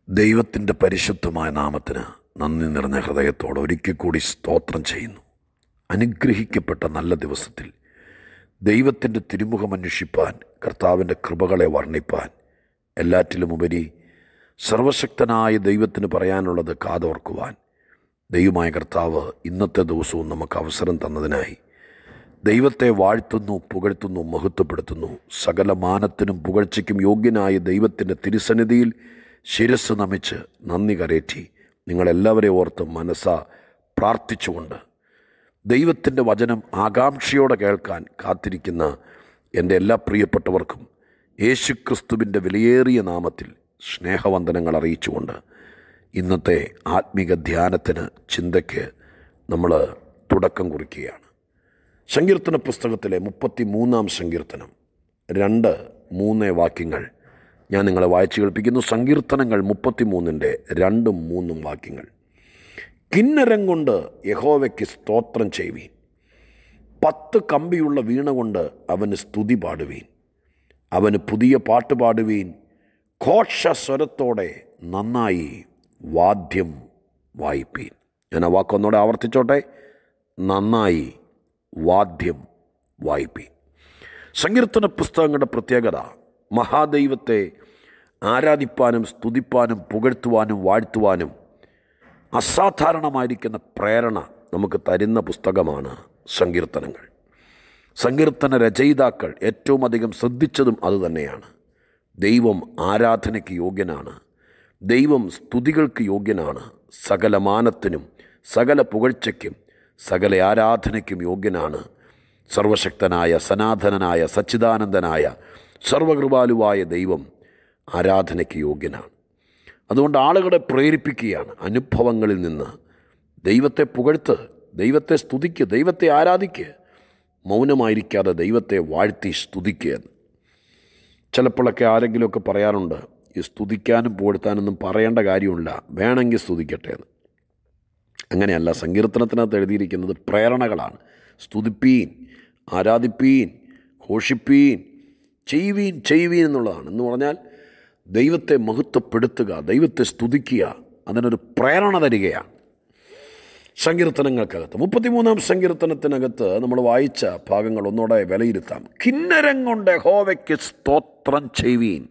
ദൈവത്തിൻ്റെ പരിശുദ്ധമായ നാമത്തിന് നന്ദി നിറഞ്ഞ ഹൃദയത്തോടെ ഒരിക്കൽ കൂടി സ്തോത്രം ചെയ്യുന്നു അനുഗ്രഹിക്കപ്പെട്ട നല്ല ദിവസത്തിൽ ദൈവത്തിൻ്റെ തിരുമുഖം അന്വേഷിപ്പാൻ കർത്താവിൻ്റെ കൃപകളെ വർണ്ണിപ്പാൻ എല്ലാറ്റിലുമുപരി സർവശക്തനായ ദൈവത്തിന് പറയാനുള്ളത് കാതോർക്കുവാൻ ദൈവമായ കർത്താവ് ഇന്നത്തെ ദിവസവും നമുക്ക് അവസരം തന്നതിനായി ദൈവത്തെ വാഴ്ത്തുന്നു പുകഴ്ത്തുന്നു മഹത്വപ്പെടുത്തുന്നു സകല മാനത്തിനും പുകഴ്ചയ്ക്കും യോഗ്യനായ ദൈവത്തിൻ്റെ തിരുസന്നിധിയിൽ ശിരസ് നമിച്ച് നന്ദി കരേറ്റി നിങ്ങളെല്ലാവരെയും ഓർത്ത് മനസ്സ പ്രാർത്ഥിച്ചുകൊണ്ട് ദൈവത്തിൻ്റെ വചനം ആകാംക്ഷയോടെ കേൾക്കാൻ കാത്തിരിക്കുന്ന എൻ്റെ എല്ലാ പ്രിയപ്പെട്ടവർക്കും യേശുക്രിസ്തുവിൻ്റെ വിലയേറിയ നാമത്തിൽ സ്നേഹവന്ദനങ്ങൾ അറിയിച്ചുകൊണ്ട് ഇന്നത്തെ ആത്മീക ധ്യാനത്തിന് ചിന്തയ്ക്ക് നമ്മൾ തുടക്കം കുറിക്കുകയാണ് സങ്കീർത്തന പുസ്തകത്തിലെ മുപ്പത്തി മൂന്നാം സങ്കീർത്തനം രണ്ട് മൂന്ന് വാക്യങ്ങൾ ഞാൻ നിങ്ങളെ വായിച്ചു കേൾപ്പിക്കുന്നു സങ്കീർത്തനങ്ങൾ മുപ്പത്തി മൂന്നിൻ്റെ രണ്ടും മൂന്നും വാക്യങ്ങൾ കിന്നരം കൊണ്ട് യഹോവയ്ക്ക് സ്തോത്രം ചെയ്യുവീൻ പത്ത് കമ്പിയുള്ള വീണ കൊണ്ട് അവന് സ്തുതി പാടുവീൻ അവന് പുതിയ പാട്ട് പാടുവീൻ ഘോഷസ്വരത്തോടെ നന്നായി വാദ്യം വായിപ്പീൻ ഞാൻ ആ വാക്കൊന്നോടെ ആവർത്തിച്ചോട്ടെ നന്നായി വാദ്യം വായിപ്പീൻ സങ്കീർത്തന പുസ്തകങ്ങളുടെ പ്രത്യേകത മഹാദൈവത്തെ ആരാധിപ്പാനും സ്തുതിപ്പാനും പുകഴ്ത്തുവാനും വാഴ്ത്തുവാനും അസാധാരണമായിരിക്കുന്ന പ്രേരണ നമുക്ക് തരുന്ന പുസ്തകമാണ് സങ്കീർത്തനങ്ങൾ സങ്കീർത്തന രചയിതാക്കൾ ഏറ്റവും അധികം ശ്രദ്ധിച്ചതും അതുതന്നെയാണ് ദൈവം ആരാധനയ്ക്ക് യോഗ്യനാണ് ദൈവം സ്തുതികൾക്ക് യോഗ്യനാണ് സകല മാനത്തിനും സകല പുകഴ്ചയ്ക്കും സകല ആരാധനയ്ക്കും യോഗ്യനാണ് സർവശക്തനായ സനാതനനായ സച്ചിദാനന്ദനായ സർവകൃപാലുവായ ദൈവം ആരാധനയ്ക്ക് യോഗ്യനാണ് അതുകൊണ്ട് ആളുകളെ പ്രേരിപ്പിക്കുകയാണ് അനുഭവങ്ങളിൽ നിന്ന് ദൈവത്തെ പുകഴ്ത്ത് ദൈവത്തെ സ്തുതിക്ക് ദൈവത്തെ ആരാധിക്ക് മൗനമായിരിക്കാതെ ദൈവത്തെ വാഴ്ത്തി സ്തുതിക്കുക ചിലപ്പോഴൊക്കെ ആരെങ്കിലുമൊക്കെ പറയാറുണ്ട് ഈ സ്തുതിക്കാനും പുകഴ്ത്താനൊന്നും പറയേണ്ട കാര്യമില്ല വേണമെങ്കിൽ സ്തുതിക്കട്ടെ എന്ന് അങ്ങനെയല്ല സങ്കീർത്തനത്തിനകത്ത് എഴുതിയിരിക്കുന്നത് പ്രേരണകളാണ് സ്തുതിപ്പീൻ ആരാധിപ്പീൻ ഘോഷിപ്പീൻ ചെയ്യുവീൻ ചെയ്യുവീൻ എന്നുള്ളതാണ് എന്ന് പറഞ്ഞാൽ ദൈവത്തെ മഹത്വപ്പെടുത്തുക ദൈവത്തെ സ്തുതിക്കുക അതിനൊരു പ്രേരണ തരികയാണ് സങ്കീർത്തനങ്ങൾക്കകത്ത് മുപ്പത്തിമൂന്നാം സങ്കീർത്തനത്തിനകത്ത് നമ്മൾ വായിച്ച ഭാഗങ്ങൾ ഒന്നുകൂടെ വിലയിരുത്താം കിന്നരം കൊണ്ട് ഹോവയ്ക്ക് സ്തോത്രം ചെയ്യുവീൻ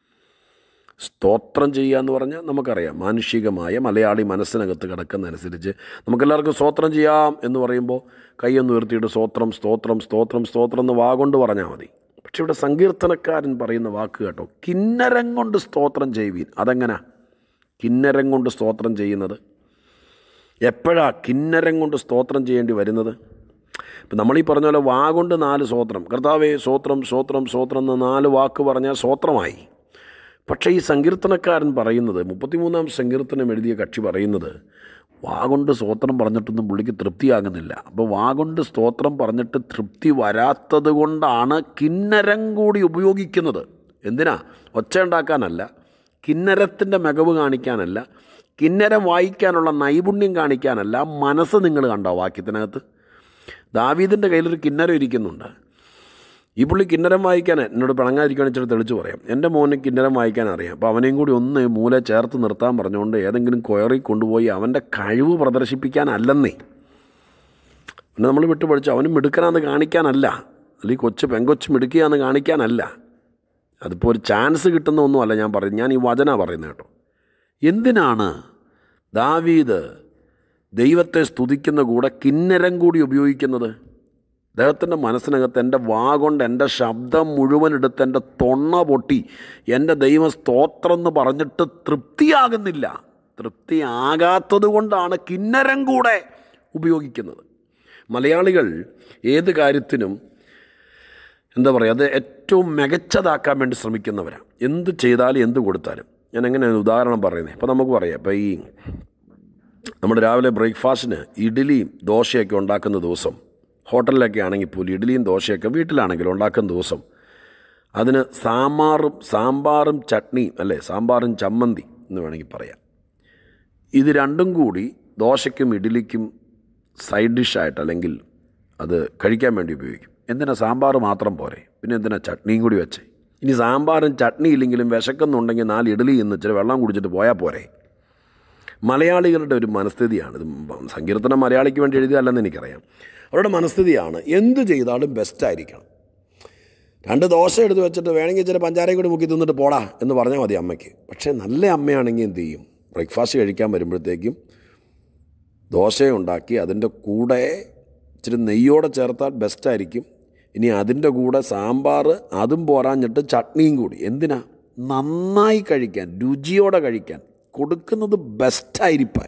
സ്തോത്രം ചെയ്യുക എന്ന് പറഞ്ഞാൽ നമുക്കറിയാം മാനുഷികമായ മലയാളി മനസ്സിനകത്ത് കിടക്കുന്നതനുസരിച്ച് നമുക്കെല്ലാവർക്കും സ്തോത്രം ചെയ്യാം എന്ന് പറയുമ്പോൾ കൈയൊന്ന് ഉയർത്തിയിട്ട് സ്തോത്രം സ്തോത്രം സ്തോത്രം സ്തോത്രം എന്ന് വാഗൊണ്ട് പറഞ്ഞാൽ മതി പക്ഷെ ഇവിടെ സങ്കീർത്തനക്കാരൻ പറയുന്ന വാക്ക് കേട്ടോ കിന്നരം കൊണ്ട് സ്തോത്രം ചെയ്യുവീൻ അതെങ്ങനെ കിന്നരം കൊണ്ട് സ്തോത്രം ചെയ്യുന്നത് എപ്പോഴാ കിന്നരം കൊണ്ട് സ്തോത്രം ചെയ്യേണ്ടി വരുന്നത് ഇപ്പം നമ്മളീ പറഞ്ഞ പോലെ വാ കൊണ്ട് നാല് സ്തോത്രം കർത്താവേ സ്തോത്രം സ്തോത്രം സ്തോത്രം എന്ന് നാല് വാക്ക് പറഞ്ഞാൽ സ്തോത്രമായി പക്ഷേ ഈ സങ്കീർത്തനക്കാരൻ പറയുന്നത് മുപ്പത്തിമൂന്നാം സങ്കീർത്തനം എഴുതിയ കക്ഷി പറയുന്നത് വാ കൊണ്ട് സ്തോത്രം പറഞ്ഞിട്ടൊന്നും പുള്ളിക്ക് തൃപ്തിയാകുന്നില്ല അപ്പോൾ വാ കൊണ്ട് സ്തോത്രം പറഞ്ഞിട്ട് തൃപ്തി വരാത്തത് കൊണ്ടാണ് കിന്നരം കൂടി ഉപയോഗിക്കുന്നത് എന്തിനാ ഒച്ച ഉണ്ടാക്കാനല്ല കിന്നരത്തിൻ്റെ മികവ് കാണിക്കാനല്ല കിന്നരം വായിക്കാനുള്ള നൈപുണ്യം കാണിക്കാനല്ല മനസ്സ് നിങ്ങൾ കണ്ടോ വാക്യത്തിനകത്ത് ദാവീദിൻ്റെ കയ്യിലൊരു കിന്നരം ഇരിക്കുന്നുണ്ട് ഈ പുള്ളി കിന്നരം വായിക്കാൻ എന്നോട് പിണങ്ങാതിരിക്കുകയാണ് ഇച്ചിരി തെളിച്ച് പറയാം എൻ്റെ മോന് കിന്നരം വായിക്കാൻ അറിയാം അപ്പോൾ അവനെയും കൂടി ഒന്ന് മൂല ചേർത്ത് നിർത്താൻ പറഞ്ഞുകൊണ്ട് ഏതെങ്കിലും കൊയറി കൊണ്ടുപോയി അവൻ്റെ കഴിവ് പ്രദർശിപ്പിക്കാനല്ലെന്നേ പിന്നെ നമ്മൾ വിട്ടു പഠിച്ചു അവനും മിടുക്കനാന്ന് കാണിക്കാനല്ല അല്ലെങ്കിൽ കൊച്ചു പെങ്കൊച്ച് മിടുക്കിയാന്ന് കാണിക്കാനല്ല അതിപ്പോൾ ഒരു ചാൻസ് കിട്ടുന്ന ഒന്നുമല്ല ഞാൻ പറയുന്നത് ഞാൻ ഈ വചന പറയുന്നത് കേട്ടോ എന്തിനാണ് ദാവീദ് ദൈവത്തെ സ്തുതിക്കുന്ന കൂടെ കിന്നരം കൂടി ഉപയോഗിക്കുന്നത് അദ്ദേഹത്തിൻ്റെ മനസ്സിനകത്ത് എൻ്റെ വാ കൊണ്ട് എൻ്റെ ശബ്ദം മുഴുവൻ എടുത്ത് എൻ്റെ തൊണ്ണ പൊട്ടി എൻ്റെ ദൈവം സ്തോത്രം എന്ന് പറഞ്ഞിട്ട് തൃപ്തിയാകുന്നില്ല തൃപ്തിയാകാത്തത് കൊണ്ടാണ് കിന്നരം കൂടെ ഉപയോഗിക്കുന്നത് മലയാളികൾ ഏത് കാര്യത്തിനും എന്താ പറയുക അത് ഏറ്റവും മികച്ചതാക്കാൻ വേണ്ടി ശ്രമിക്കുന്നവരാണ് എന്ത് ചെയ്താലും എന്ത് കൊടുത്താലും ഞാൻ എങ്ങനെയാണ് ഉദാഹരണം പറയുന്നത് ഇപ്പോൾ നമുക്ക് പറയാം ഇപ്പോൾ ഈ നമ്മുടെ രാവിലെ ബ്രേക്ക്ഫാസ്റ്റിന് ഇഡ്ഡലിയും ദോശയൊക്കെ ഉണ്ടാക്കുന്ന ദിവസം ഹോട്ടലിലൊക്കെ ആണെങ്കിൽ പോലും ഇഡ്ഡലിയും ദോശയൊക്കെ വീട്ടിലാണെങ്കിലും ഉണ്ടാക്കുന്ന ദിവസം അതിന് സാമ്പാറും സാമ്പാറും ചട്നിയും അല്ലേ സാമ്പാറും ചമ്മന്തി എന്ന് വേണമെങ്കിൽ പറയാം ഇത് രണ്ടും കൂടി ദോശയ്ക്കും ഇഡ്ഡലിക്കും സൈഡ് ഡിഷായിട്ട് അല്ലെങ്കിൽ അത് കഴിക്കാൻ വേണ്ടി ഉപയോഗിക്കും എന്തിനാ സാമ്പാർ മാത്രം പോരെ പിന്നെ എന്തിനാ ചട്നിയും കൂടി വെച്ചേ ഇനി സാമ്പാറും ചട്നി ഇല്ലെങ്കിലും വിശക്കുന്നുണ്ടെങ്കിൽ നാല് ഇഡലി എന്ന് ഇച്ചിരി വെള്ളം കുടിച്ചിട്ട് പോയാൽ പോരെ മലയാളികളുടെ ഒരു മനസ്ഥിതിയാണ് ഇത് സങ്കീർത്തനം മലയാളിക്ക് വേണ്ടി എഴുതിയല്ലെന്ന് എനിക്കറിയാം അവരുടെ മനസ്ഥിതിയാണ് എന്ത് ചെയ്താലും ബെസ്റ്റായിരിക്കണം രണ്ട് ദോശ എടുത്ത് വെച്ചിട്ട് വേണമെങ്കിൽ ഇച്ചിരി പഞ്ചാരയും കൂടി മുക്കി തിന്നിട്ട് പോടാ എന്ന് പറഞ്ഞാൽ മതി അമ്മയ്ക്ക് പക്ഷേ നല്ല അമ്മയാണെങ്കിൽ എന്ത് ചെയ്യും ബ്രേക്ക്ഫാസ്റ്റ് കഴിക്കാൻ വരുമ്പോഴത്തേക്കും ദോശ ഉണ്ടാക്കി അതിൻ്റെ കൂടെ ഇച്ചിരി നെയ്യോടെ ചേർത്താൽ ബെസ്റ്റായിരിക്കും ഇനി അതിൻ്റെ കൂടെ സാമ്പാർ അതും പോരാഞ്ഞിട്ട് ചട്നിയും കൂടി എന്തിനാ നന്നായി കഴിക്കാൻ രുചിയോടെ കഴിക്കാൻ കൊടുക്കുന്നത് ബെസ്റ്റായിരിക്കാൻ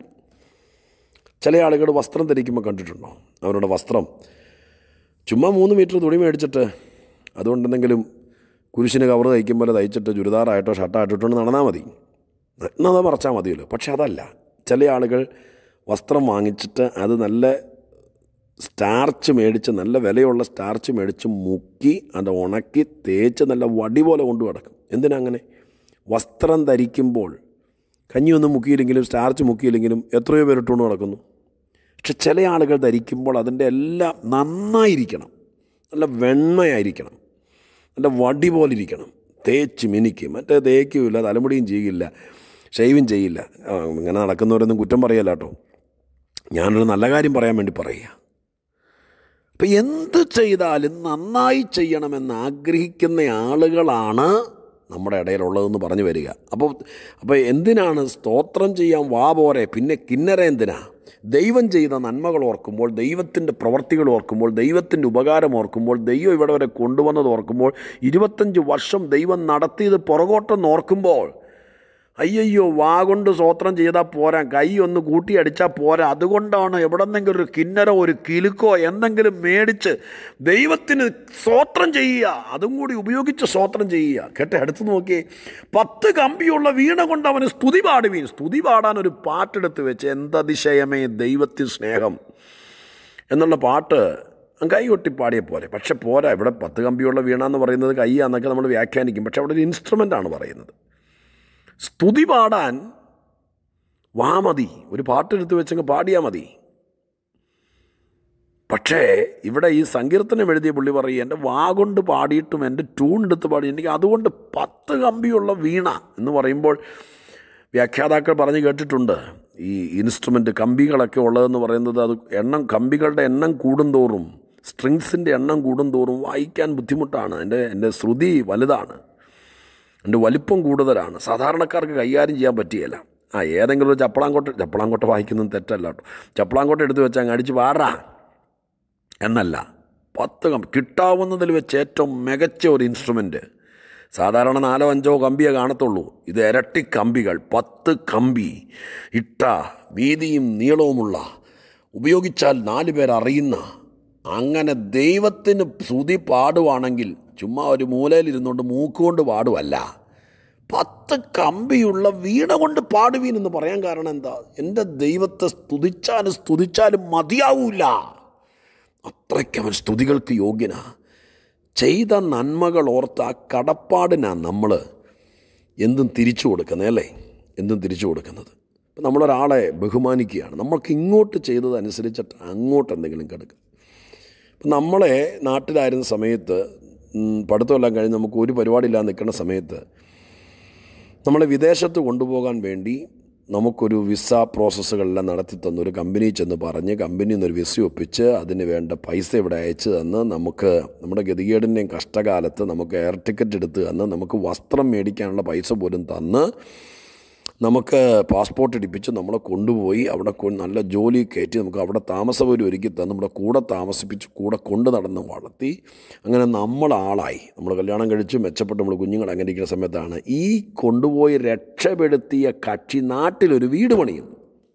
ചില ആളുകൾ വസ്ത്രം ധരിക്കുമ്പോൾ കണ്ടിട്ടുണ്ടോ അവരുടെ വസ്ത്രം ചുമ്മാ മൂന്ന് മീറ്റർ തുണി മേടിച്ചിട്ട് അതുകൊണ്ട് എന്തെങ്കിലും കുരിശിന് കവർ തയ്ക്കും പോലെ തയ്ച്ചിട്ട് ചുരിദാറായിട്ടോ ഷർട്ടായിട്ടോ ഇട്ടുകൊണ്ട് നടന്നാൽ മതി നഗ്നത മറച്ചാൽ മതിയല്ലോ പക്ഷെ അതല്ല ചില ആളുകൾ വസ്ത്രം വാങ്ങിച്ചിട്ട് അത് നല്ല സ്റ്റാർച്ച് മേടിച്ച് നല്ല വിലയുള്ള സ്റ്റാർച്ച് മേടിച്ച് മുക്കി അത് ഉണക്കി തേച്ച് നല്ല വടി പോലെ കൊണ്ടു കിടക്കും എന്തിനാ അങ്ങനെ വസ്ത്രം ധരിക്കുമ്പോൾ കഞ്ഞിയൊന്നും മുക്കിയില്ലെങ്കിലും സ്റ്റാർച്ച് മുക്കിയില്ലെങ്കിലും എത്രയോ പേരിട്ടുകൊണ്ട് നടക്കുന്നു പക്ഷെ ചില ആളുകൾ ധരിക്കുമ്പോൾ അതിൻ്റെ എല്ലാം നന്നായിരിക്കണം നല്ല വെണ്ണയായിരിക്കണം നല്ല വടി പോലെ ഇരിക്കണം തേച്ച് മിനിക്ക് മറ്റേ തേക്കുമില്ല തലമുടിയും ചെയ്യില്ല ഷെയ്വും ചെയ്യില്ല ആ, ഇങ്ങനെ നടക്കുന്നവരൊന്നും കുറ്റം പറയല്ല കേട്ടോ ഞാനൊരു നല്ല കാര്യം പറയാൻ വേണ്ടി പറയുക അപ്പം എന്ത് ചെയ്താലും നന്നായി ചെയ്യണമെന്ന് ആഗ്രഹിക്കുന്ന ആളുകളാണ് നമ്മുടെ ഇടയിലുള്ളതെന്ന് പറഞ്ഞു വരിക അപ്പോൾ അപ്പോൾ എന്തിനാണ് സ്തോത്രം ചെയ്യാൻ വാ പോരെ പിന്നെ കിന്നര എന്തിനാ ദൈവം ചെയ്ത നന്മകൾ ഓർക്കുമ്പോൾ ദൈവത്തിൻ്റെ പ്രവർത്തികൾ ഓർക്കുമ്പോൾ ദൈവത്തിൻ്റെ ഉപകാരം ഓർക്കുമ്പോൾ ദൈവം ഇവിടെ വരെ കൊണ്ടുവന്നത് ഓർക്കുമ്പോൾ ഇരുപത്തഞ്ച് വർഷം ദൈവം നടത്തിയത് പുറകോട്ടെന്ന് ഓർക്കുമ്പോൾ അയ്യയ്യോ വാ കൊണ്ട് സ്വോത്രം ചെയ്താൽ പോരാ കൈ ഒന്ന് കൂട്ടിയടിച്ചാൽ പോരാ അതുകൊണ്ടാണ് എവിടെന്നെങ്കിലും ഒരു കിന്നരോ ഒരു കിലുക്കോ എന്തെങ്കിലും മേടിച്ച് ദൈവത്തിന് സ്വോത്രം ചെയ്യുക അതും കൂടി ഉപയോഗിച്ച് സ്വോത്രം ചെയ്യുക കേട്ടെ അടുത്ത് നോക്കിയേ പത്ത് കമ്പിയുള്ള വീണ കൊണ്ട് അവന് സ്തുതി പാടുവീൻ സ്തുതി പാടാൻ ഒരു പാട്ടെടുത്ത് വെച്ച് എന്തതിശയമേ ദൈവത്തിൽ സ്നേഹം എന്നുള്ള പാട്ട് കൈ കൊട്ടി പാടിയ പോലെ പക്ഷെ പോരാ ഇവിടെ പത്ത് കമ്പിയുള്ള വീണ എന്ന് പറയുന്നത് കൈയാന്നൊക്കെ നമ്മൾ വ്യാഖ്യാനിക്കും പക്ഷെ അവിടെ ഒരു ഇൻസ്ട്രുമെൻ്റാണ് പറയുന്നത് സ്തുതി പാടാൻ വാ മതി ഒരു പാട്ടെടുത്ത് വെച്ചങ്ങ് പാടിയാൽ മതി പക്ഷേ ഇവിടെ ഈ സങ്കീർത്തനം എഴുതിയ പുള്ളി പറയും എൻ്റെ വാ കൊണ്ട് പാടിയിട്ടും എൻ്റെ ട്യൂൺ എടുത്ത് പാടി എനിക്ക് അതുകൊണ്ട് പത്ത് കമ്പിയുള്ള വീണ എന്ന് പറയുമ്പോൾ വ്യാഖ്യാതാക്കൾ പറഞ്ഞ് കേട്ടിട്ടുണ്ട് ഈ ഇൻസ്ട്രുമെൻ്റ് കമ്പികളൊക്കെ ഉള്ളതെന്ന് പറയുന്നത് അത് എണ്ണം കമ്പികളുടെ എണ്ണം കൂടുന്തോറും സ്ട്രിങ്സിൻ്റെ എണ്ണം കൂടുന്തോറും വായിക്കാൻ ബുദ്ധിമുട്ടാണ് എൻ്റെ എൻ്റെ ശ്രുതി വലുതാണ് എൻ്റെ വലിപ്പം കൂടുതലാണ് സാധാരണക്കാർക്ക് കൈകാര്യം ചെയ്യാൻ പറ്റുകയില്ല ആ ഏതെങ്കിലും ഒരു ചപ്പളാങ്കോട്ട് ചപ്പളാങ്കോട്ട് വായിക്കുന്നത് തെറ്റല്ല കേട്ടോ ചപ്പളാങ്കോട്ട് എടുത്ത് വെച്ച് അങ്ങ് അടിച്ച് പാടാ എന്നല്ല പത്ത് കമ്പി കിട്ടാവുന്നതിൽ വെച്ച് ഏറ്റവും മികച്ച ഒരു ഇൻസ്ട്രുമെൻറ്റ് സാധാരണ നാലോ അഞ്ചോ കമ്പിയേ കാണത്തുള്ളൂ ഇത് ഇരട്ടി കമ്പികൾ പത്ത് കമ്പി ഇട്ട വീതിയും നീളവുമുള്ള ഉപയോഗിച്ചാൽ നാല് പേർ അറിയുന്ന അങ്ങനെ ദൈവത്തിന് ശ്രുതി പാടുവാണെങ്കിൽ ചുമ്മാ ഒരു മൂലയിലിരുന്നുകൊണ്ട് മൂക്കുകൊണ്ട് പാടുവല്ല പത്ത് കമ്പിയുള്ള വീണ കൊണ്ട് പാടുവീൻ എന്ന് പറയാൻ കാരണം എന്താ എൻ്റെ ദൈവത്തെ സ്തുതിച്ചാലും സ്തുതിച്ചാലും മതിയാവൂല അത്രയ്ക്ക് അവൻ സ്തുതികൾക്ക് യോഗ്യനാ ചെയ്ത നന്മകൾ ഓർത്ത് ആ കടപ്പാടിനാ നമ്മൾ എന്തും തിരിച്ചു കൊടുക്കുന്നത് അല്ലേ എന്തും തിരിച്ചു കൊടുക്കുന്നത് ഇപ്പം നമ്മളൊരാളെ ബഹുമാനിക്കുകയാണ് നമ്മൾക്ക് ഇങ്ങോട്ട് ചെയ്തതനുസരിച്ചിട്ട് അങ്ങോട്ട് എന്തെങ്കിലും കിടക്കും ഇപ്പം നമ്മളെ നാട്ടിലായിരുന്ന സമയത്ത് ഉം, പഠിത്തമെല്ലാം കഴിഞ്ഞ് നമുക്ക് ഒരു പരിപാടിയില്ലാതെ നിൽക്കുന്ന സമയത്ത് നമ്മളെ വിദേശത്ത് കൊണ്ടുപോകാൻ വേണ്ടി നമുക്കൊരു വിസ പ്രോസസ്സുകളെല്ലാം നടത്തി തന്നു ഒരു കമ്പനി ചെന്ന് പറഞ്ഞ് കമ്പനിയിൽ നിന്നൊരു വിസ ഒപ്പിച്ച് അതിന് വേണ്ട പൈസ ഇവിടെ അയച്ച് തന്ന് നമുക്ക് നമ്മുടെ ഗതികേടിൻ്റെയും കഷ്ടകാലത്ത് നമുക്ക് എയർ ടിക്കറ്റ് എടുത്ത് തന്ന് നമുക്ക് വസ്ത്രം മേടിക്കാനുള്ള പൈസ പോലും തന്ന് നമുക്ക് പാസ്പോർട്ട് ഇടിപ്പിച്ച് നമ്മളെ കൊണ്ടുപോയി അവിടെ കൊ- നല്ല ജോലി കയറ്റി നമുക്ക് അവിടെ താമസപൗരം ഒരുക്കി തന്ന് നമ്മുടെ കൂടെ താമസിപ്പിച്ച് കൂടെ കൊണ്ട് നടന്ന് വളർത്തി അങ്ങനെ നമ്മൾ ആളായി നമ്മൾ കല്യാണം കഴിച്ച് മെച്ചപ്പെട്ട് നമ്മൾ കുഞ്ഞുങ്ങൾ അങ്ങനെ ഇരിക്കുന്ന സമയത്താണ് ഈ കൊണ്ടുപോയി രക്ഷപ്പെടുത്തിയ കക്ഷി നാട്ടിലൊരു വീട് പണിയുന്നു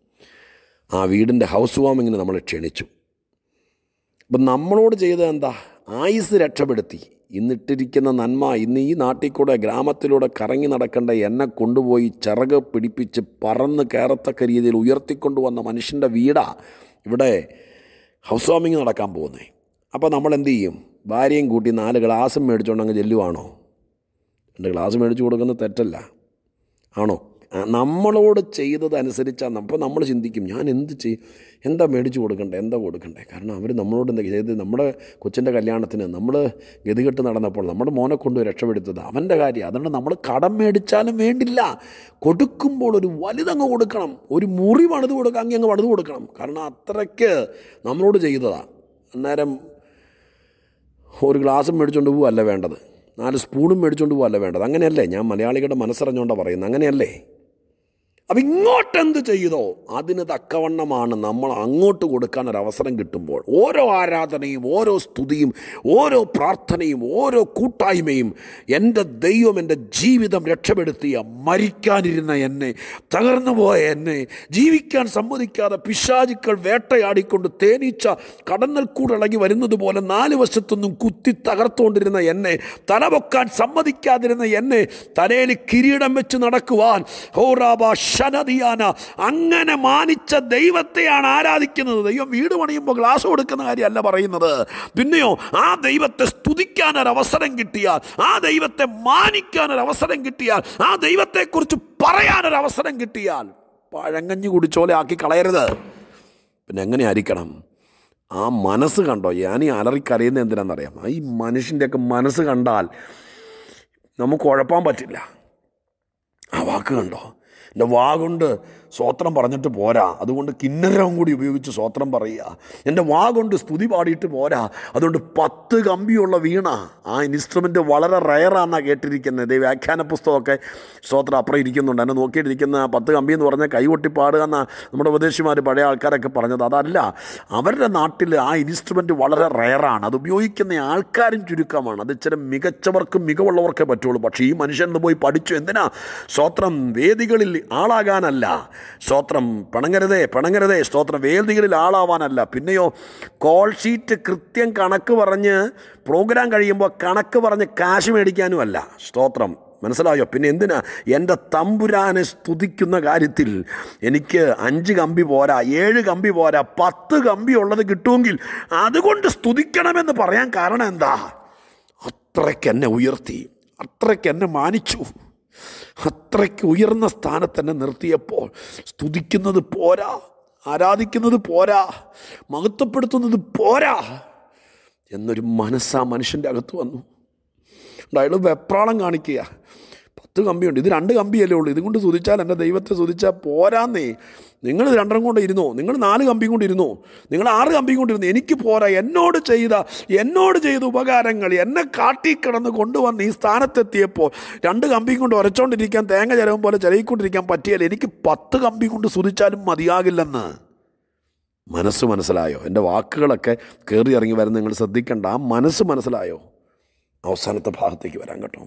ആ വീടിൻ്റെ ഹൗസ് വാമിങ്ങിന് നമ്മളെ ക്ഷണിച്ചു അപ്പം നമ്മളോട് ചെയ്തത് എന്താ ആയുസ് രക്ഷപ്പെടുത്തി ഇന്നിട്ടിരിക്കുന്ന നന്മ ഇന്ന് ഈ നാട്ടിൽ കൂടെ ഗ്രാമത്തിലൂടെ കറങ്ങി നടക്കേണ്ട എന്നെ കൊണ്ടുപോയി ചിറക് പിടിപ്പിച്ച് പറന്ന് കയറത്തക്ക രീതിയിൽ ഉയർത്തിക്കൊണ്ടുവന്ന മനുഷ്യൻ്റെ വീടാ ഇവിടെ ഹൗസ് വാമിങ് നടക്കാൻ പോകുന്നത് അപ്പോൾ നമ്മൾ എന്ത് ചെയ്യും ഭാര്യയും കൂട്ടി നാല് ഗ്ലാസും മേടിച്ചുകൊണ്ട് അങ്ങ് ചെല്ലുവാണോ രണ്ട് ഗ്ലാസ് മേടിച്ച് കൊടുക്കുന്നത് തെറ്റല്ല ആണോ ആ, നമ്മളോട് ചെയ്തതനുസരിച്ചാണ് അപ്പോൾ നമ്മൾ ചിന്തിക്കും ഞാൻ എന്ത് ചെയ്യും എന്താ മേടിച്ചു കൊടുക്കണ്ടേ എന്താ കൊടുക്കണ്ടേ കാരണം അവർ നമ്മളോട് എന്താ ചെയ്തത് നമ്മുടെ കൊച്ചിൻ്റെ കല്യാണത്തിന് നമ്മൾ ഗതികെട്ട് നടന്നപ്പോൾ നമ്മുടെ മോനെ കൊണ്ട് രക്ഷപ്പെടുത്തത് അവൻ്റെ കാര്യം അതുകൊണ്ട് നമ്മൾ കടം മേടിച്ചാലും വേണ്ടില്ല കൊടുക്കുമ്പോൾ ഒരു വലുതങ്ങ് കൊടുക്കണം ഒരു മുറി പണിത് കൊടുക്കാം അങ്ങ് അങ്ങ് പണിത് കൊടുക്കണം കാരണം അത്രയ്ക്ക് നമ്മളോട് ചെയ്തതാണ് അന്നേരം ഒരു ഗ്ലാസും മേടിച്ചുകൊണ്ട് പോവല്ല വേണ്ടത് നാല് സ്പൂണും മേടിച്ചുകൊണ്ട് പോവല്ല വേണ്ടത് അങ്ങനെയല്ലേ ഞാൻ മലയാളികളുടെ മനസ്സറിഞ്ഞുകൊണ്ടാണ് പറയുന്നത് അങ്ങനെയല്ലേ അപ്പം ഇങ്ങോട്ടെന്ത് ചെയ്തോ അതിന് തക്കവണ്ണമാണ് നമ്മൾ അങ്ങോട്ട് കൊടുക്കാൻ ഒരു അവസരം കിട്ടുമ്പോൾ ഓരോ ആരാധനയും ഓരോ സ്തുതിയും ഓരോ പ്രാർത്ഥനയും ഓരോ കൂട്ടായ്മയും എൻ്റെ ദൈവം എൻ്റെ ജീവിതം രക്ഷപ്പെടുത്തിയ മരിക്കാനിരുന്ന എന്നെ തകർന്നു പോയ എന്നെ ജീവിക്കാൻ സമ്മതിക്കാതെ പിശാചുക്കൾ വേട്ടയാടിക്കൊണ്ട് തേനീച്ച കടന്നൽ കൂടിളകി വരുന്നത് പോലെ നാല് വശത്തൊന്നും കുത്തി തകർത്തുകൊണ്ടിരുന്ന എന്നെ തലപൊക്കാൻ സമ്മതിക്കാതിരുന്ന എന്നെ തലയിൽ കിരീടം വെച്ച് നടക്കുവാൻ ഹോറാബ ശനദിയാന അങ്ങനെ മാനിച്ച ദൈവത്തെയാണ് ആരാധിക്കുന്നത് ദൈവം വീട് പണിയുമ്പോൾ ഗ്ലാസ് കൊടുക്കുന്ന കാര്യമല്ല പറയുന്നത് പിന്നെയോ ആ ദൈവത്തെ സ്തുതിക്കാൻ ഒരു അവസരം കിട്ടിയാൽ ആ ദൈവത്തെ മാനിക്കാൻ ഒരു അവസരം കിട്ടിയാൽ ആ ദൈവത്തെക്കുറിച്ച് പറയാൻ ഒരു അവസരം കിട്ടിയാൽ പഴങ്ങഞ്ഞു കുടിച്ചോലെ ആക്കി കളയരുത് പിന്നെ എങ്ങനെ ആയിരിക്കണം ആ മനസ്സ് കണ്ടോ ഞാൻ ഈ അലറിക്കരയുന്നത് എന്തിനാണെന്നറിയാം ഈ മനുഷ്യൻ്റെയൊക്കെ മനസ്സ് കണ്ടാൽ നമുക്ക് ഉഴപ്പാൻ പറ്റില്ല ആ വാക്ക് കണ്ടോ എൻ്റെ വാ കൊണ്ട് സ്വോത്രം പറഞ്ഞിട്ട് പോരാ അതുകൊണ്ട് കിന്നരവും കൂടി ഉപയോഗിച്ച് സ്വോത്രം പറയുക എൻ്റെ വാ കൊണ്ട് സ്തുതി പാടിയിട്ട് പോരാ അതുകൊണ്ട് പത്ത് കമ്പിയുള്ള വീണ ആ ഇൻസ്ട്രുമെൻ്റ് വളരെ റയറാണെന്നാണ് കേട്ടിരിക്കുന്നത് ഈ വ്യാഖ്യാന പുസ്തകമൊക്കെ സ്തോത്രം അപ്പുറം ഇരിക്കുന്നുണ്ട് എന്നെ നോക്കിയിട്ടിരിക്കുന്ന ആ പത്ത് കമ്പി എന്ന് പറഞ്ഞാൽ കൈകൊട്ടി പാടുക എന്നാണ് നമ്മുടെ ഉപദേശിമാർ പഴയ ആൾക്കാരൊക്കെ പറഞ്ഞത് അതല്ല അവരുടെ നാട്ടിൽ ആ ഇൻസ്ട്രുമെൻ്റ് വളരെ റയറാണ് അത് ഉപയോഗിക്കുന്ന ആൾക്കാരും ചുരുക്കമാണ് അത് ഇച്ചിരി മികച്ചവർക്കും മികവുള്ളവർക്കേ പറ്റുള്ളൂ പക്ഷേ ഈ മനുഷ്യൻ പോയി പഠിച്ചു എന്തിനാ സ്തോത്രം വേദികളിൽ ആളാകാനല്ല സ്തോത്രം പിണങ്ങരുതേ പിണങ്ങരുതേ സ്തോത്രം വേദികളിൽ ആളാവാനല്ല പിന്നെയോ കോൾ ഷീറ്റ് കൃത്യം കണക്ക് പറഞ്ഞ് പ്രോഗ്രാം കഴിയുമ്പോൾ കണക്ക് പറഞ്ഞ് കാശ് മേടിക്കാനും അല്ല സ്തോത്രം മനസ്സിലായോ പിന്നെ എന്തിനാ എൻ്റെ തമ്പുരാനെ സ്തുതിക്കുന്ന കാര്യത്തിൽ എനിക്ക് അഞ്ച് കമ്പി പോരാ ഏഴ് കമ്പി പോരാ പത്ത് കമ്പി ഉള്ളത് കിട്ടുമെങ്കിൽ അതുകൊണ്ട് സ്തുതിക്കണമെന്ന് പറയാൻ കാരണം എന്താ അത്രയ്ക്ക് എന്നെ ഉയർത്തി അത്രയ്ക്ക് എന്നെ മാനിച്ചു അത്രയ്ക്ക് ഉയർന്ന സ്ഥാനത്ത് എന്നെ നിർത്തിയപ്പോൾ സ്തുതിക്കുന്നത് പോരാ ആരാധിക്കുന്നത് പോരാ മഹത്വപ്പെടുത്തുന്നത് പോരാ എന്നൊരു മനസ്സ് ആ മനുഷ്യൻ്റെ അകത്ത് വന്നു അയാൾ വെപ്രാളം കാണിക്കുക പത്ത് കമ്പിയുണ്ട് ഇത് രണ്ട് കമ്പിയല്ലേ ഉള്ളൂ ഇതുകൊണ്ട് സ്തുതിച്ചാൽ എൻ്റെ ദൈവത്തെ സ്തുതിച്ചാൽ പോരാന്നേ നിങ്ങൾ രണ്ടെണ്ണം കൊണ്ട് ഇരുന്നോ നിങ്ങൾ നാല് കമ്പിയും കൊണ്ട് ഇരുന്നോ നിങ്ങൾ ആറ് കമ്പിയും കൊണ്ട് ഇരുന്നു എനിക്ക് പോരാ എന്നോട് ചെയ്ത എന്നോട് ചെയ്ത ഉപകാരങ്ങൾ എന്നെ കാട്ടിക്കിടന്ന് കൊണ്ടുവന്ന് ഈ സ്ഥാനത്തെത്തിയപ്പോൾ രണ്ട് കമ്പിയും കൊണ്ട് ഉരച്ചോണ്ടിരിക്കാൻ തേങ്ങ ചിലവും പോലെ ചിലയിക്കൊണ്ടിരിക്കാൻ പറ്റിയാൽ എനിക്ക് പത്ത് കമ്പി കൊണ്ട് സ്തുതിച്ചാലും മതിയാകില്ലെന്ന് മനസ്സ് മനസ്സിലായോ എൻ്റെ വാക്കുകളൊക്കെ കയറി ഇറങ്ങി വരുന്ന നിങ്ങൾ ശ്രദ്ധിക്കേണ്ട ആ മനസ്സ് മനസ്സിലായോ അവസാനത്തെ ഭാഗത്തേക്ക് വരാൻ കേട്ടോ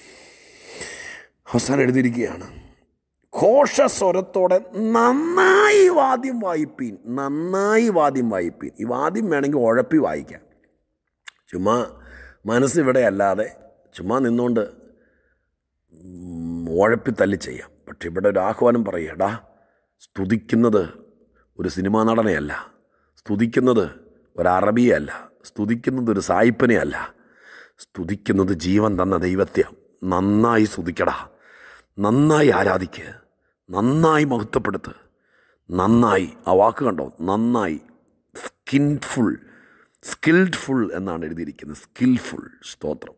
അവസാനം എഴുതിയിരിക്കുകയാണ് ഘോഷസ്വരത്തോടെ നന്നായി വാദ്യം വായിപ്പീൻ നന്നായി വാദ്യം വായിപ്പീൻ ഈ വാദ്യം വേണമെങ്കിൽ ഉഴപ്പി വായിക്കാം ചുമ്മാ മനസ്സിവിടെ അല്ലാതെ ചുമ്മാ നിന്നുകൊണ്ട് ഉം, ഉഴപ്പി തല്ലി ചെയ്യാം പക്ഷെ ഇവിടെ ഒരു ആഹ്വാനം പറയടാ സ്തുതിക്കുന്നത് ഒരു സിനിമാ നടനെയല്ല സ്തുതിക്കുന്നത് ഒരു അറബിയല്ല സ്തുതിക്കുന്നത് ഒരു സായിപ്പനെയല്ല സ്തുതിക്കുന്നത് ജീവൻ തന്ന ദൈവത്തെ നന്നായി സ്തുതിക്കടാ നന്നായി ആരാധിക്ക് നന്നായി മഹത്വപ്പെടുത്ത് നന്നായി ആ വാക്ക് കണ്ടോ നന്നായി സ്കിൻഫുൾ സ്കിൽഡ്ഫുൾ എന്നാണ് എഴുതിയിരിക്കുന്നത് സ്കിൽഫുൾ സ്തോത്രം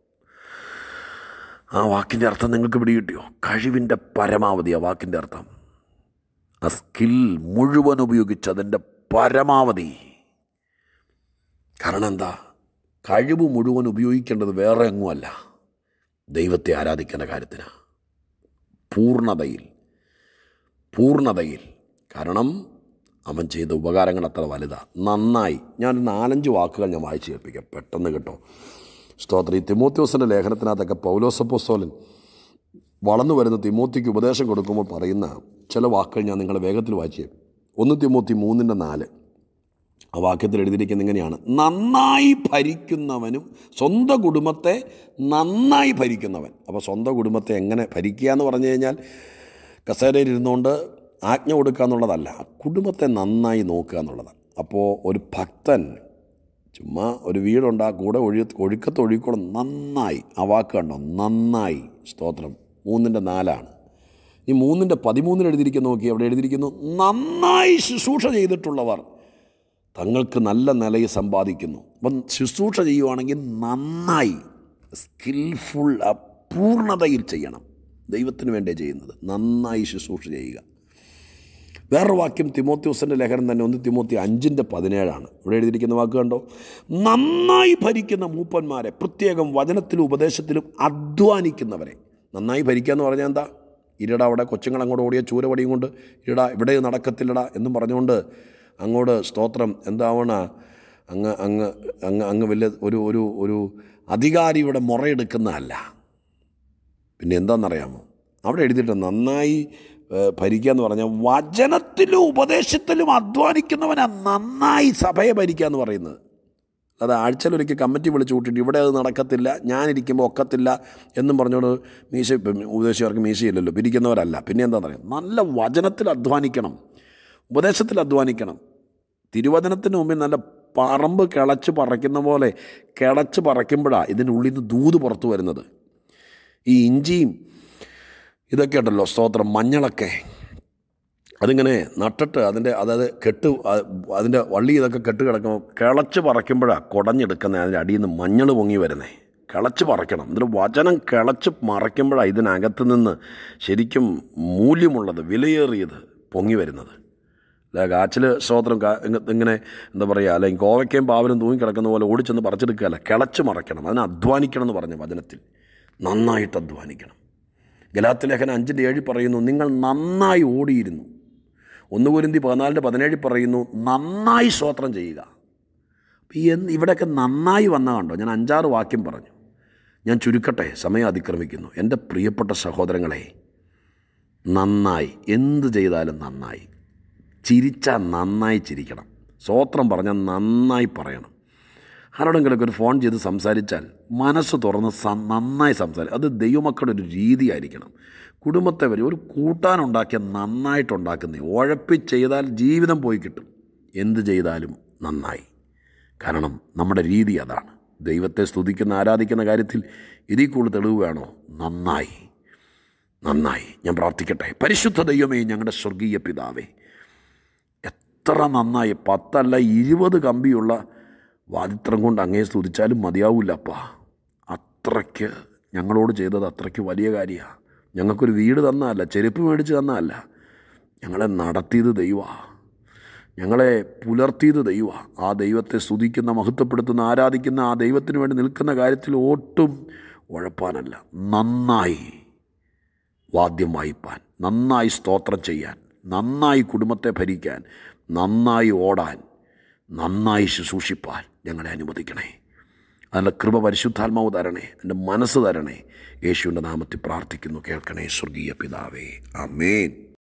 ആ വാക്കിൻ്റെ അർത്ഥം നിങ്ങൾക്ക് പിടികിട്ടിയോ കഴിവിൻ്റെ പരമാവധി ആ വാക്കിൻ്റെ അർത്ഥം ആ സ്കിൽ മുഴുവൻ ഉപയോഗിച്ച് അതിൻ്റെ പരമാവധി കാരണം എന്താ കഴിവ് മുഴുവൻ ഉപയോഗിക്കേണ്ടത് വേറെ എങ്ങുമല്ല ദൈവത്തെ ആരാധിക്കേണ്ട കാര്യത്തിനാണ് പൂർണ്ണതയിൽ പൂർണ്ണതയിൽ കാരണം അവൻ ചെയ്ത ഉപകാരങ്ങൾ അത്ര വലുതാണ് നന്നായി ഞാൻ നാലഞ്ച് വാക്കുകൾ ഞാൻ വായിച്ച് കേൾപ്പിക്കാം പെട്ടെന്ന് കേട്ടോ സ്തോത്രം ഈ തിമോത്യോസിൻ്റെ ലേഖനത്തിനകത്തൊക്കെ പൗലോസപ്പോസ്തോലൻ വളർന്നു വരുന്ന തിമോത്തിക്ക് ഉപദേശം കൊടുക്കുമ്പോൾ പറയുന്ന ചില വാക്കുകൾ ഞാൻ നിങ്ങളെ വേഗത്തിൽ വായിച്ചു തരും. ഒന്ന് തിമോത്തി മൂന്നിൻ്റെ നാല് ആ വാക്യത്തിൽ എഴുതിയിരിക്കുന്നത് ഇങ്ങനെയാണ് നന്നായി ഭരിക്കുന്നവനും സ്വന്തം കുടുംബത്തെ നന്നായി ഭരിക്കുന്നവൻ അപ്പോൾ സ്വന്തം കുടുംബത്തെ എങ്ങനെ ഭരിക്കുക എന്ന് പറഞ്ഞു കഴിഞ്ഞാൽ കസേരയിൽ ഇരുന്നുകൊണ്ട് ആജ്ഞ കൊടുക്കുക എന്നുള്ളതല്ല കുടുംബത്തെ നന്നായി നോക്കുക എന്നുള്ളതാണ് അപ്പോൾ ഒരു ഭക്തൻ ചുമ്മാ ഒരു വീടുണ്ട് ആ കൂടെ ഒഴി ഒഴുക്കത്ത് ഒഴുക്കോളം നന്നായി ആ വാക്ക് കണ്ടോ നന്നായി സ്തോത്രം മൂന്നിൻ്റെ നാലാണ് ഈ മൂന്നിൻ്റെ പതിമൂന്നിൽ എഴുതിയിരിക്കുന്ന നോക്കി അവിടെ എഴുതിയിരിക്കുന്നു നന്നായി ശുശ്രൂഷ ചെയ്തിട്ടുള്ളവർ തങ്ങൾക്ക് നല്ല നിലയിൽ സമ്പാദിക്കുന്നു അപ്പം ശുശ്രൂഷ ചെയ്യുവാണെങ്കിൽ നന്നായി സ്കിൽഫുൾ പൂർണ്ണതയിൽ ചെയ്യണം ദൈവത്തിന് വേണ്ടി ചെയ്യുന്നത് നന്നായി ശുശ്രൂഷ ചെയ്യുക വേറൊരു വാക്യം തിമോത്യോസിൻ്റെ ലേഖനം തന്നെ ഒന്ന് തിമോത്തി അഞ്ചിൻ്റെ പതിനേഴാണ് ഇവിടെ എഴുതിയിരിക്കുന്ന വാക്ക് കണ്ടോ നന്നായി ഭരിക്കുന്ന മൂപ്പന്മാരെ പ്രത്യേകം വചനത്തിലും ഉപദേശത്തിലും അധ്വാനിക്കുന്നവരെ നന്നായി ഭരിക്കുക എന്ന് പറഞ്ഞാൽ എന്താ ഇരട അവിടെ കൊച്ചുങ്ങൾ അങ്ങോട്ട് ഓടിയ ചൂരവടിയും കൊണ്ട് ഇരട ഇവിടെ നടക്കത്തില്ലട എന്നും പറഞ്ഞുകൊണ്ട് അങ്ങോട്ട് സ്തോത്രം എന്താവണ അങ്ങ് അങ്ങ് അങ്ങ് അങ്ങ് വലിയ ഒരു ഒരു ഒരു അധികാരിയുടെ മുറയെടുക്കുന്നതല്ല പിന്നെ എന്താണെന്നറിയാമോ അവിടെ എഴുതിയിട്ട് നന്നായി ഏഹ്, ഭരിക്കുക എന്ന് പറഞ്ഞാൽ വചനത്തിലും ഉപദേശത്തിലും അധ്വാനിക്കുന്നവനാ നന്നായി സഭയെ ഭരിക്കുക എന്ന് പറയുന്നത് അത് ആഴ്ചയിലൊരിക്കൽ കമ്മിറ്റി വിളിച്ചു കൂട്ടിയിട്ട് ഇവിടെ അത് നടക്കത്തില്ല ഞാനിരിക്കുമ്പോൾ ഒക്കത്തില്ല എന്നും പറഞ്ഞുകൊണ്ട് മീശ ഇപ്പം ഉപദേശക്കാർക്ക് മീശയില്ലല്ലോ പിരിക്കുന്നവരല്ല പിന്നെ എന്താ പറയുക നല്ല വചനത്തിൽ അധ്വാനിക്കണം ഉപദേശത്തിൽ അധ്വാനിക്കണം തിരുവചനത്തിന് മുമ്പിൽ നല്ല പറമ്പ് കിളച്ച് പറിക്കുന്ന പോലെ കിളച്ച് പറിക്കുമ്പോഴാണ് ഇതിൻ്റെ ഉള്ളിൽ നിന്ന് ദൂത് പുറത്തു വരുന്നത് ഈ ഇഞ്ചിയും ഇതൊക്കെ ഉണ്ടല്ലോ സ്തോത്രം മഞ്ഞളൊക്കെ അതിങ്ങനെ നട്ടിട്ട് അതിൻ്റെ അതായത് കെട്ട് അ- അതിൻ്റെ വള്ളി ഇതൊക്കെ കെട്ട് കിടക്കുമ്പോൾ കിളച്ച് പറയ്ക്കുമ്പോഴാണ് കുടഞ്ഞെടുക്കുന്നത് അതിൻ്റെ അടിയിൽ നിന്ന് മഞ്ഞൾ പൊങ്ങി വരുന്നേ കിളച്ച് പറയ്ക്കണം എന്നിട്ട് വചനം കിളച്ച് മറയ്ക്കുമ്പോഴാണ് ഇതിനകത്ത് നിന്ന് ശരിക്കും മൂല്യമുള്ളത് വിലയേറിയത് പൊങ്ങി വരുന്നത് അല്ല കാച്ചിൽ സ്തോത്രം കാ- ഇങ്ങ- ഇങ്ങനെ എന്താ പറയുക അല്ലെങ്കിൽ കോവയ്ക്കയും പാവലും തൂങ്ങി കിടക്കുന്ന പോലെ ഓടിച്ചെന്ന് പറിച്ചെടുക്കുകയല്ല കിളച്ച് മറയ്ക്കണം അതിന് അധ്വാനിക്കണം എന്ന് പറഞ്ഞ വചനത്തിൽ നന്നായിട്ട് അധ്വാനിക്കണം ഗലാത്തി ലേഖനം അഞ്ചിൻ്റെ ഏഴിൽ പറയുന്നു നിങ്ങൾ നന്നായി ഓടിയിരുന്നു ഒന്ന് കുരുന്തി പതിനാലിൻ്റെ പതിനേഴിൽ പറയുന്നു നന്നായി സ്തോത്രം ചെയ്യുക അപ്പോൾ ഈ എന്ത് ഇവിടെയൊക്കെ നന്നായി വന്ന കണ്ടോ ഞാൻ അഞ്ചാറ് വാക്യം പറഞ്ഞു ഞാൻ ചുരുക്കട്ടെ സമയം അതിക്രമിക്കുന്നു എൻ്റെ പ്രിയപ്പെട്ട സഹോദരങ്ങളെ നന്നായി എന്ത് ചെയ്താലും നന്നായി ചിരിച്ചാൽ നന്നായി ചിരിക്കണം സ്വോത്രം പറഞ്ഞാൽ നന്നായി പറയണം ആരോടെങ്കിലൊക്കെ ഒരു ഫോൺ ചെയ്ത് സംസാരിച്ചാൽ മനസ്സ് തുറന്ന് സം- നന്നായി സംസാരിക്കും അത് ദൈവമക്കളുടെ ഒരു രീതിയായിരിക്കണം കുടുംബത്തെ വരെ ഒരു കൂട്ടാനുണ്ടാക്കിയ നന്നായിട്ടുണ്ടാക്കുന്നേ ഉഴപ്പി ചെയ്താൽ ജീവിതം പോയി കിട്ടും എന്ത് ചെയ്താലും നന്നായി കാരണം നമ്മുടെ രീതി അതാണ് ദൈവത്തെ സ്തുതിക്കുന്ന ആരാധിക്കുന്ന കാര്യത്തിൽ ഇതിൽ കൂടുതൽ തെളിവ് വേണോ നന്നായി നന്നായി ഞാൻ പ്രാർത്ഥിക്കട്ടെ പരിശുദ്ധ ദൈവമേ ഞങ്ങളുടെ സ്വർഗീയ പിതാവേ എത്ര നന്നായി പത്തല്ല ഇരുപത് കമ്പിയുള്ള വാദിത്രം കൊണ്ട് അങ്ങേ സ്തുതിച്ചാലും മതിയാവില്ലപ്പാ അത്രയ്ക്ക് ഞങ്ങളോട് ചെയ്തത് അത്രയ്ക്ക് വലിയ കാര്യമാണ് ഞങ്ങൾക്കൊരു വീട് തന്നതല്ല ചെരുപ്പ് മേടിച്ച് തന്നതല്ല ഞങ്ങളെ നടത്തിയത് ദൈവ ഞങ്ങളെ പുലർത്തിയത് ദൈവ ആ ദൈവത്തെ സ്തുതിക്കുന്ന മഹത്വപ്പെടുത്തുന്ന ആരാധിക്കുന്ന ആ ദൈവത്തിന് വേണ്ടി നിൽക്കുന്ന കാര്യത്തിൽ ഒട്ടും ഉഴപ്പാനല്ല നന്നായി വാദ്യം വായിപ്പാൻ നന്നായി സ്തോത്രം ചെയ്യാൻ നന്നായി കുടുംബത്തെ ഭരിക്കാൻ നന്നായി ഓടാൻ നന്നായി ശുശ്രൂഷിപ്പാൻ ഞങ്ങളെ അനുവദിക്കണേ അതിൻ്റെ കൃപ പരിശുദ്ധാത്മാവ് തരണേ എൻ്റെ മനസ്സ് തരണേ യേശുവിൻ്റെ നാമത്തിൽ പ്രാർത്ഥിക്കുന്നു കേൾക്കണേ സ്വർഗീയ പിതാവേ അമേൻ